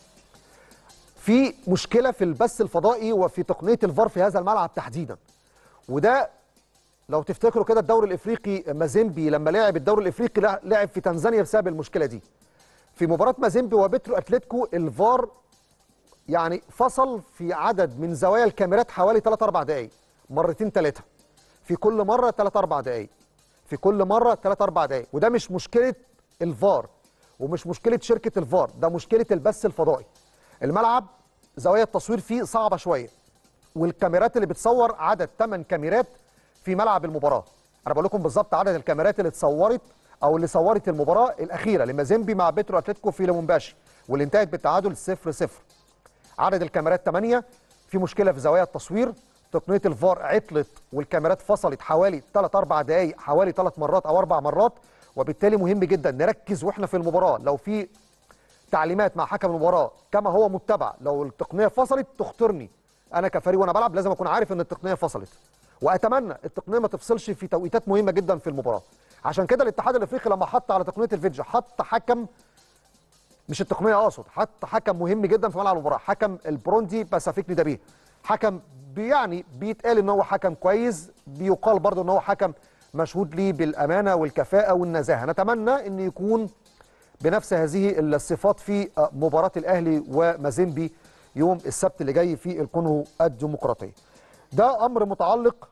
في مشكله في البث الفضائي وفي تقنيه الفار في هذا الملعب تحديدا وده لو تفتكروا كده الدوري الافريقي مازيمبي لما لعب الدوري الافريقي لعب في تنزانيا بسبب المشكله دي في مباراه مازيمبي وبترو اتلتيكو الفار يعني فصل في عدد من زوايا الكاميرات حوالي 3 4 دقائق مرتين ثلاثه في كل مره 3 4 دقائق في كل مره 3 4 دقائق وده مش مشكله الفار ومش مشكله شركه الفار ده مشكله البث الفضائي الملعب زوايا التصوير فيه صعبه شويه والكاميرات اللي بتصور عدد 8 كاميرات في ملعب المباراه انا بقول لكم بالظبط عدد الكاميرات اللي اتصورت او اللي صورت المباراه الاخيره لمازيمبي مع بيترو اتلتيكو في لومباشي واللي انتهت بالتعادل 0 0 عدد الكاميرات 8 في مشكله في زوايا التصوير تقنيه الفار عطلت والكاميرات فصلت حوالي 3 4 دقائق حوالي 3 مرات او 4 مرات وبالتالي مهم جدا نركز واحنا في المباراه لو في تعليمات مع حكم المباراه كما هو متبع لو التقنيه فصلت تخطرني انا كفريق وانا بلعب لازم اكون عارف ان التقنيه فصلت واتمنى التقنيه ما تفصلش في توقيتات مهمه جدا في المباراه عشان كده الاتحاد الافريقي لما حط على تقنيه الفيديو حط حكم مش التقنيه اقصد حط حكم مهم جدا في ملعب المباراه حكم البروندي باسافيك ندابيه حكم يعني بيتقال ان هو حكم كويس بيقال برضه ان هو حكم مشهود ليه بالامانه والكفاءه والنزاهه نتمنى ان يكون بنفس هذه الصفات في مباراه الاهلي ومازيمبي يوم السبت اللي جاي في الكونغو الديمقراطيه ده امر متعلق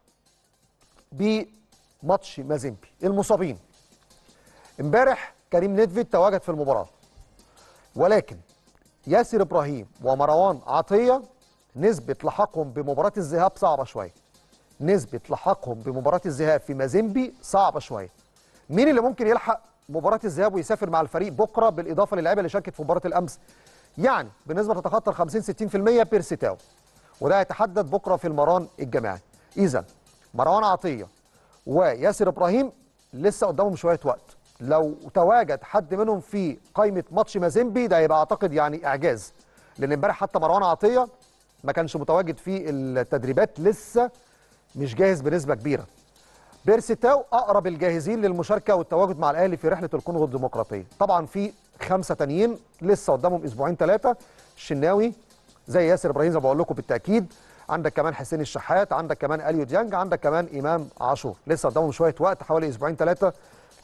بماتش مازيمبي المصابين امبارح كريم نيدفيد تواجد في المباراه ولكن ياسر ابراهيم ومروان عطيه نسبه لحاقهم بمباراه الذهاب صعبه شويه نسبه لحاقهم بمباراه الذهاب في مازيمبي صعبه شويه مين اللي ممكن يلحق مباراه الذهاب ويسافر مع الفريق بكره بالاضافه للاعيبه اللي شاركت في مباراه الامس يعني بنسبه تتخطى ال 50 60% بيرسيتاو وده هيتحدد بكره في المران الجماعي اذا مروان عطيه وياسر ابراهيم لسه قدامهم شويه وقت لو تواجد حد منهم في قائمه ماتش مازيمبي ده هيبقى اعتقد يعني اعجاز لان امبارح حتى مروان عطيه ما كانش متواجد في التدريبات لسه مش جاهز بنسبه كبيره بيرسي تاو اقرب الجاهزين للمشاركه والتواجد مع الاهلي في رحله الكونغو الديمقراطيه طبعا في خمسه تانيين لسه قدامهم اسبوعين ثلاثه الشناوي زي ياسر ابراهيم زي ما بقول لكم بالتاكيد عندك كمان حسين الشحات عندك كمان اليو ديانج عندك كمان امام عاشور لسه قدامهم شويه وقت حوالي اسبوعين ثلاثه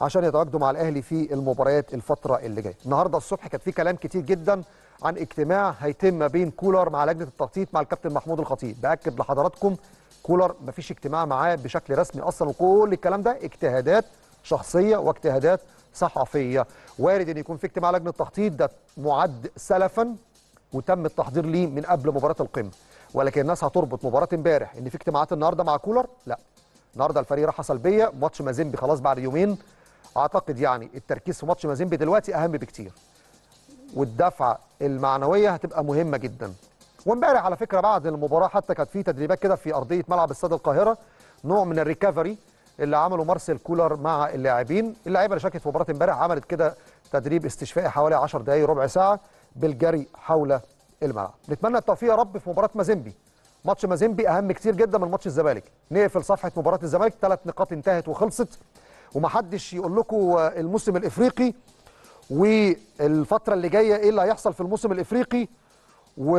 عشان يتواجدوا مع الاهلي في المباريات الفتره اللي جايه النهارده الصبح كان في كلام كتير جدا عن اجتماع هيتم ما بين كولر مع لجنه التخطيط مع الكابتن محمود الخطيب باكد لحضراتكم كولر مفيش اجتماع معاه بشكل رسمي اصلا وكل الكلام ده اجتهادات شخصيه واجتهادات صحفيه وارد ان يكون في اجتماع لجنه تخطيط ده معد سلفا وتم التحضير ليه من قبل مباراه القمه ولكن الناس هتربط مباراه امبارح ان في اجتماعات النهارده مع كولر لا النهارده الفريق راحه سلبيه ماتش مازيمبي خلاص بعد يومين اعتقد يعني التركيز في ماتش مازيمبي دلوقتي اهم بكتير والدفعه المعنويه هتبقى مهمه جدا وامبارح على فكره بعد المباراه حتى كانت في تدريبات كده في ارضيه ملعب استاد القاهره نوع من الريكفري اللي عمله مارسيل كولر مع اللاعبين اللعيبه اللي شاركت في مباراه امبارح عملت كده تدريب استشفائي حوالي 10 دقائق ربع ساعه بالجري حول الملعب نتمنى التوفيق يا رب في مباراه مازيمبي ماتش مازيمبي اهم كتير جدا من ماتش الزمالك نقفل صفحه مباراه الزمالك ثلاث نقاط انتهت وخلصت ومحدش يقول لكم الموسم الافريقي والفتره اللي جايه ايه اللي هيحصل في الموسم الافريقي و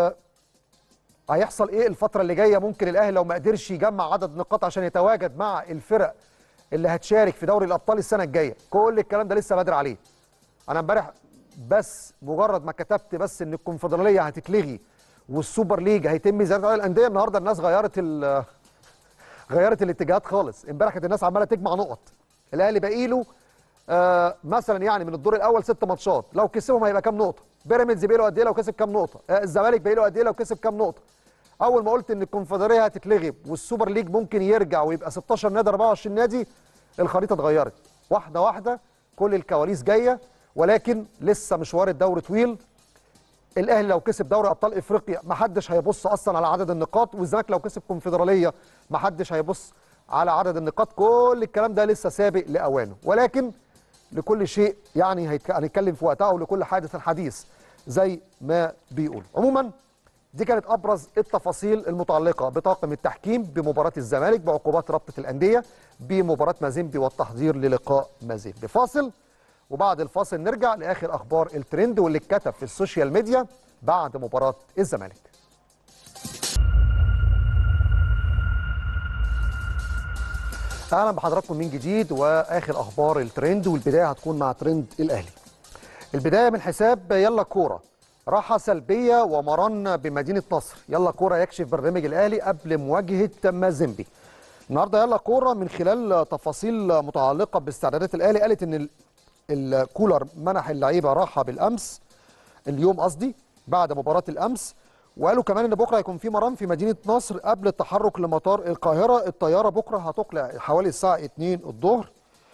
هيحصل ايه الفتره اللي جايه ممكن الاهلي لو ما قدرش يجمع عدد نقاط عشان يتواجد مع الفرق اللي هتشارك في دوري الابطال السنه الجايه كل الكلام ده لسه بدري عليه انا امبارح بس مجرد ما كتبت بس ان الكونفدراليه هتتلغي والسوبر ليج هيتم زياده عدد الانديه النهارده الناس غيرت ال غيرت الاتجاهات خالص امبارح كانت الناس عماله تجمع نقط الاهلي باقي له آه مثلا يعني من الدور الاول ست ماتشات لو كسبهم هيبقى كام نقطه بيراميدز باقي له قد ايه لو كسب كام نقطه آه الزمالك باقي له قد ايه لو كسب كام نقطه اول ما قلت ان الكونفدراليه هتتلغي والسوبر ليج ممكن يرجع ويبقى 16 نادي 24 نادي الخريطه اتغيرت واحده واحده كل الكواليس جايه ولكن لسه مشوار الدوري طويل الاهلي لو كسب دوري ابطال افريقيا ما حدش هيبص اصلا على عدد النقاط والزمالك لو كسب كونفدراليه ما حدش هيبص على عدد النقاط كل الكلام ده لسه سابق لاوانه ولكن لكل شيء يعني هنتكلم في وقتها ولكل حادث حديث زي ما بيقول عموما دي كانت ابرز التفاصيل المتعلقه بطاقم التحكيم بمباراه الزمالك بعقوبات رابطه الانديه بمباراه مازيمبي والتحضير للقاء مازيمبي فاصل وبعد الفاصل نرجع لاخر اخبار الترند واللي اتكتب في السوشيال ميديا بعد مباراه الزمالك اهلا بحضراتكم من جديد واخر اخبار الترند والبدايه هتكون مع ترند الاهلي البدايه من حساب يلا كوره راحه سلبيه ومران بمدينه نصر يلا كوره يكشف برنامج الاهلي قبل مواجهه مازيمبي النهارده يلا كوره من خلال تفاصيل متعلقه باستعدادات الاهلي قالت ان الكولر منح اللعيبه راحه بالامس اليوم قصدي بعد مباراه الامس وقالوا كمان ان بكره هيكون في مران في مدينه نصر قبل التحرك لمطار القاهره الطياره بكره هتقلع حوالي الساعه 2 الظهر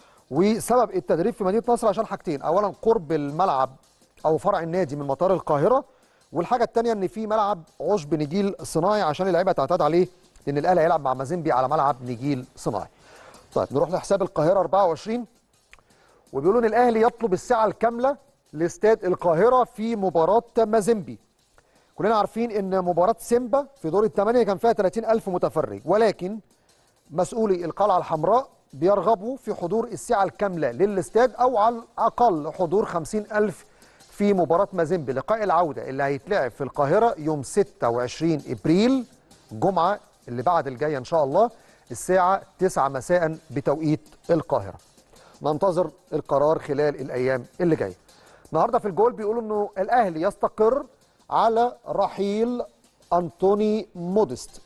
وسبب التدريب في مدينه نصر عشان حاجتين اولا قرب الملعب او فرع النادي من مطار القاهره والحاجه الثانيه ان في ملعب عشب نجيل صناعي عشان اللعيبه تعتاد عليه لان الاهلي هيلعب مع مازيمبي على ملعب نجيل صناعي طيب نروح لحساب القاهره 24 وبيقولوا ان الاهلي يطلب الساعه الكامله لاستاد القاهره في مباراه مازيمبي كلنا عارفين ان مباراه سيمبا في دور الثمانيه كان فيها 30000 متفرج ولكن مسؤولي القلعه الحمراء بيرغبوا في حضور الساعه الكامله للاستاد او على الاقل حضور 50000 في مباراه مازيمبي لقاء العوده اللي هيتلعب في القاهره يوم 26 ابريل جمعه اللي بعد الجايه ان شاء الله الساعه 9 مساء بتوقيت القاهره ننتظر القرار خلال الايام اللي جايه النهارده في الجول بيقولوا انه الاهلي يستقر على رحيل انطوني مودست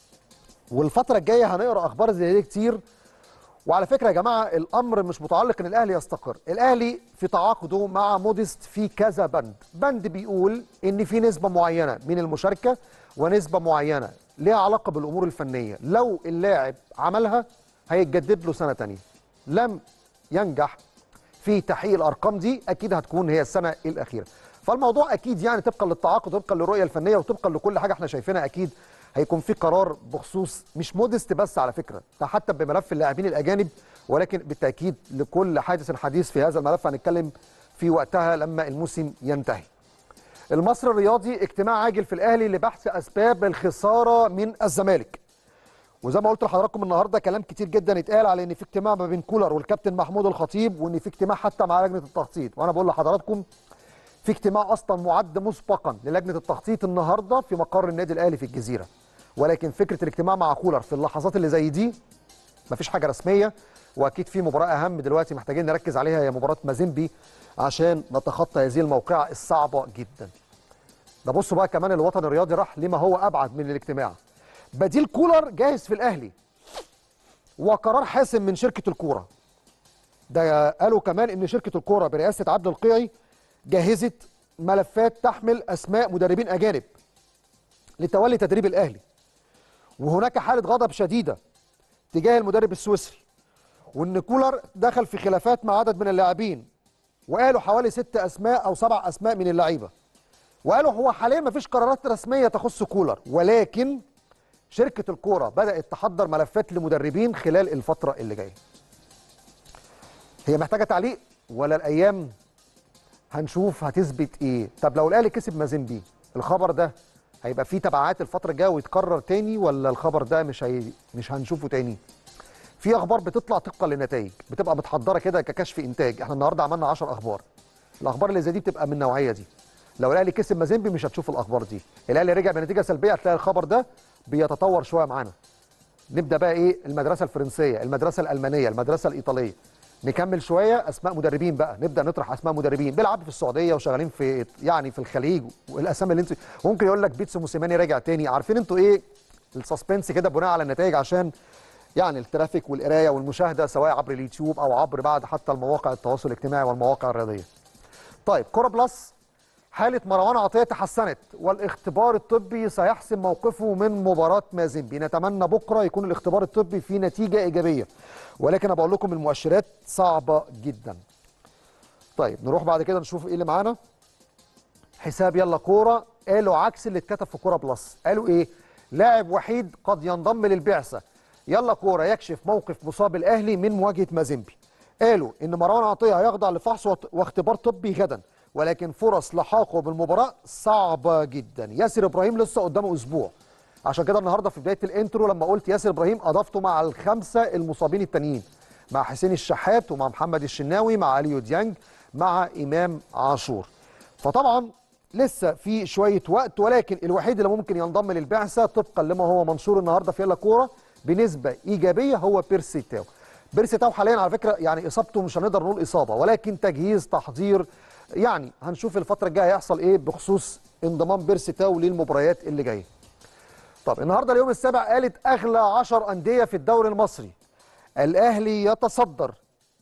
والفتره الجايه هنقرا اخبار زي دي كتير وعلى فكره يا جماعه الامر مش متعلق ان الاهلي يستقر الاهلي في تعاقده مع مودست في كذا بند بند بيقول ان في نسبه معينه من المشاركه ونسبه معينه ليها علاقه بالامور الفنيه لو اللاعب عملها هيتجدد له سنه ثانيه لم ينجح في تحقيق الارقام دي اكيد هتكون هي السنه الاخيره فالموضوع اكيد يعني طبقا للتعاقد طبقا للرؤيه الفنيه وطبقا لكل حاجه احنا شايفينها اكيد هيكون في قرار بخصوص مش مودست بس على فكره ده حتى بملف اللاعبين الاجانب ولكن بالتاكيد لكل حادث حديث في هذا الملف هنتكلم في وقتها لما الموسم ينتهي المصري الرياضي اجتماع عاجل في الاهلي لبحث اسباب الخساره من الزمالك وزي ما قلت لحضراتكم النهارده كلام كتير جدا اتقال على ان في اجتماع ما بين كولر والكابتن محمود الخطيب وان في اجتماع حتى مع لجنه التخطيط وانا بقول لحضراتكم في اجتماع اصلا معد مسبقا للجنه التخطيط النهارده في مقر النادي الاهلي في الجزيره ولكن فكره الاجتماع مع كولر في اللحظات اللي زي دي مفيش حاجه رسميه واكيد في مباراه اهم دلوقتي محتاجين نركز عليها هي مباراه مازيمبي عشان نتخطى هذه الموقعه الصعبه جدا ده بصوا بقى كمان الوطن الرياضي راح لما هو ابعد من الاجتماع بديل كولر جاهز في الاهلي وقرار حاسم من شركه الكوره ده قالوا كمان ان شركه الكوره برئاسه عبد القيعي جهزت ملفات تحمل اسماء مدربين اجانب لتولي تدريب الاهلي وهناك حاله غضب شديده تجاه المدرب السويسري وان كولر دخل في خلافات مع عدد من اللاعبين وقالوا حوالي ست اسماء او سبع اسماء من اللعيبه وقالوا هو حاليا ما فيش قرارات رسميه تخص كولر ولكن شركه الكوره بدات تحضر ملفات لمدربين خلال الفتره اللي جايه هي محتاجه تعليق ولا الايام هنشوف هتثبت ايه طب لو الاهلي كسب مازيمبي الخبر ده هيبقى فيه تبعات الفتره الجايه ويتكرر تاني ولا الخبر ده مش هي... مش هنشوفه تاني في اخبار بتطلع طبقا للنتائج بتبقى متحضره كده ككشف انتاج احنا النهارده عملنا 10 اخبار الاخبار اللي زي دي بتبقى من النوعيه دي لو الاهلي كسب مازيمبي مش هتشوف الاخبار دي الاهلي رجع بنتيجه سلبيه هتلاقي الخبر ده بيتطور شويه معانا نبدا بقى ايه المدرسه الفرنسيه المدرسه الالمانيه المدرسه الايطاليه نكمل شويه اسماء مدربين بقى نبدا نطرح اسماء مدربين بيلعبوا في السعوديه وشغالين في يعني في الخليج والاسامي اللي انتوا ممكن يقول لك بيتسو موسيماني راجع تاني عارفين انتوا ايه السسبنس كده بناء على النتائج عشان يعني الترافيك والقرايه والمشاهده سواء عبر اليوتيوب او عبر بعد حتى المواقع التواصل الاجتماعي والمواقع الرياضيه. طيب كوره بلس حاله مروان عطيه تحسنت والاختبار الطبي سيحسم موقفه من مباراه مازيمبي نتمنى بكره يكون الاختبار الطبي فيه نتيجه ايجابيه ولكن انا بقول لكم المؤشرات صعبه جدا. طيب نروح بعد كده نشوف ايه اللي معانا. حساب يلا كوره قالوا عكس اللي اتكتب في كوره بلس قالوا ايه؟ لاعب وحيد قد ينضم للبعثه يلا كوره يكشف موقف مصاب الاهلي من مواجهه مازيمبي قالوا ان مروان عطيه هيخضع لفحص واختبار طبي غدا ولكن فرص لحاقه بالمباراه صعبه جدا ياسر ابراهيم لسه قدامه اسبوع عشان كده النهارده في بدايه الانترو لما قلت ياسر ابراهيم اضفته مع الخمسه المصابين التانيين مع حسين الشحات ومع محمد الشناوي مع عليو ديانج مع امام عاشور فطبعا لسه في شويه وقت ولكن الوحيد اللي ممكن ينضم للبعثه طبقا لما هو منشور النهارده في يلا كوره بنسبه ايجابيه هو بيرسي تاو بيرسي تاو حاليا على فكره يعني اصابته مش هنقدر نقول اصابه ولكن تجهيز تحضير يعني هنشوف الفتره الجايه هيحصل ايه بخصوص انضمام بيرسي تاو للمباريات اللي جايه طب النهارده اليوم السابع قالت اغلى 10 انديه في الدوري المصري الاهلي يتصدر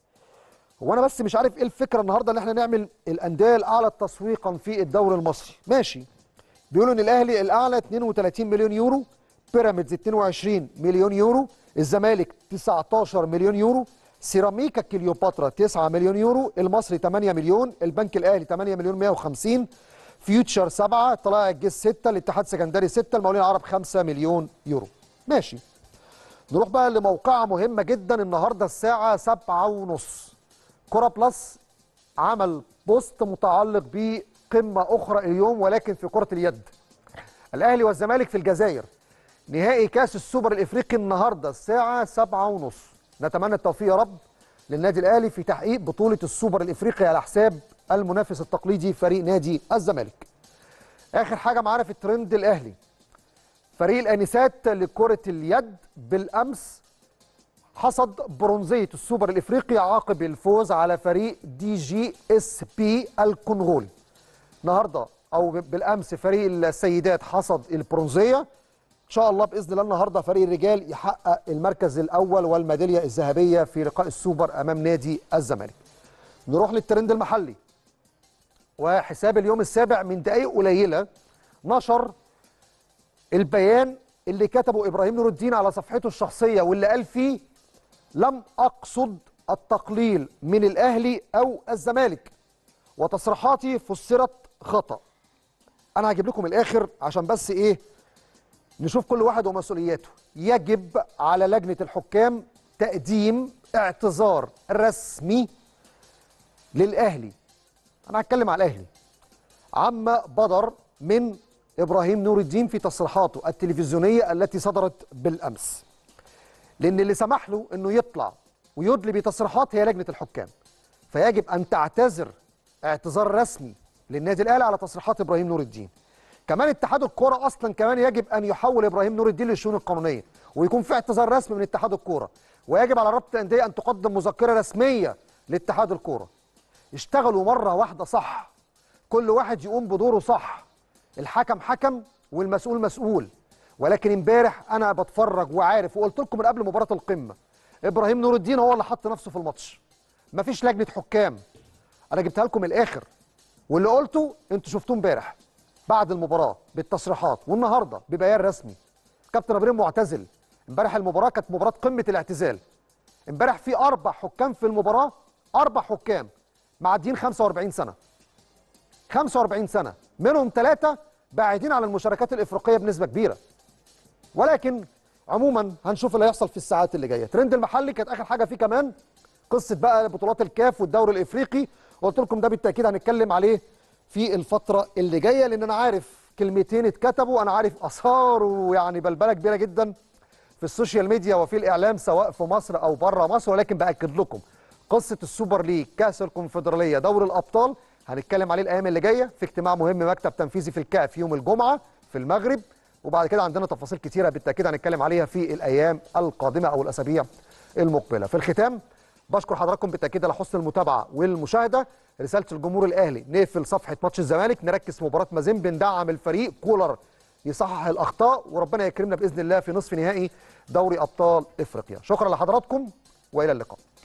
هو انا بس مش عارف ايه الفكره النهارده ان احنا نعمل الانديه الاعلى تسويقا في الدوري المصري ماشي بيقولوا ان الاهلي الاعلى 32 مليون يورو بيراميدز 22 مليون يورو الزمالك 19 مليون يورو سيراميكا كليوباترا 9 مليون يورو المصري 8 مليون البنك الاهلي 8 مليون 150 فيوتشر 7 طلائع الجيش 6 الاتحاد السكندري 6 المقاولين العرب 5 مليون يورو ماشي نروح بقى لموقعة مهمة جدا النهاردة الساعة 7 ونص كرة بلس عمل بوست متعلق بقمة أخرى اليوم ولكن في كرة اليد الأهلي والزمالك في الجزائر نهائي كاس السوبر الافريقي النهارده الساعه 7:30 نتمنى التوفيق يا رب للنادي الاهلي في تحقيق بطوله السوبر الافريقي على حساب المنافس التقليدي فريق نادي الزمالك اخر حاجه معانا في الترند الاهلي فريق الانسات لكره اليد بالامس حصد برونزيه السوبر الافريقي عقب الفوز على فريق دي جي اس بي الكونغولي النهارده او بالامس فريق السيدات حصد البرونزيه ان شاء الله باذن الله النهارده فريق الرجال يحقق المركز الاول والميداليه الذهبيه في لقاء السوبر امام نادي الزمالك. نروح للترند المحلي. وحساب اليوم السابع من دقائق قليله نشر البيان اللي كتبه ابراهيم نور الدين على صفحته الشخصيه واللي قال فيه لم اقصد التقليل من الاهلي او الزمالك وتصريحاتي فسرت خطا. انا هجيب لكم الاخر عشان بس ايه نشوف كل واحد ومسؤولياته يجب على لجنة الحكام تقديم اعتذار رسمي للأهلي أنا هتكلم على الأهلي عما بدر من إبراهيم نور الدين في تصريحاته التلفزيونية التي صدرت بالأمس لأن اللي سمح له أنه يطلع ويدلي بتصريحات هي لجنة الحكام فيجب أن تعتذر اعتذار رسمي للنادي الأهلي على تصريحات إبراهيم نور الدين كمان اتحاد الكوره اصلا كمان يجب ان يحول ابراهيم نور الدين للشؤون القانونيه ويكون في اعتذار رسمي من اتحاد الكوره ويجب على رابطه الانديه ان تقدم مذكره رسميه لاتحاد الكوره اشتغلوا مره واحده صح كل واحد يقوم بدوره صح الحكم حكم والمسؤول مسؤول ولكن امبارح انا بتفرج وعارف وقلت لكم من قبل مباراه القمه ابراهيم نور الدين هو اللي حط نفسه في الماتش مفيش لجنه حكام انا جبتها لكم من الاخر واللي قلته انتوا شفتوه امبارح بعد المباراه بالتصريحات والنهارده ببيان رسمي كابتن ابراهيم معتزل امبارح المباراه كانت مباراه قمه الاعتزال امبارح في اربع حكام في المباراه اربع حكام معديين 45 سنه 45 سنه منهم ثلاثه بعيدين عن المشاركات الافريقيه بنسبه كبيره ولكن عموما هنشوف اللي هيحصل في الساعات اللي جايه ترند المحلي كانت اخر حاجه فيه كمان قصه بقى بطولات الكاف والدوري الافريقي قلت لكم ده بالتاكيد هنتكلم عليه في الفتره اللي جايه لان انا عارف كلمتين اتكتبوا انا عارف اثاروا يعني بلبله كبيره جدا في السوشيال ميديا وفي الاعلام سواء في مصر او بره مصر ولكن باكد لكم قصه السوبر ليج كاس الكونفدراليه دوري الابطال هنتكلم عليه الايام اللي جايه في اجتماع مهم مكتب تنفيذي في الكاف يوم الجمعه في المغرب وبعد كده عندنا تفاصيل كتيره بالتاكيد هنتكلم عليها في الايام القادمه او الاسابيع المقبله في الختام بشكر حضراتكم بالتاكيد على حسن المتابعه والمشاهده رساله الجمهور الاهلي نقفل صفحه ماتش الزمالك نركز في مباراه مازيمبي ندعم الفريق كولر يصحح الاخطاء وربنا يكرمنا باذن الله في نصف نهائي دوري ابطال افريقيا شكرا لحضراتكم والى اللقاء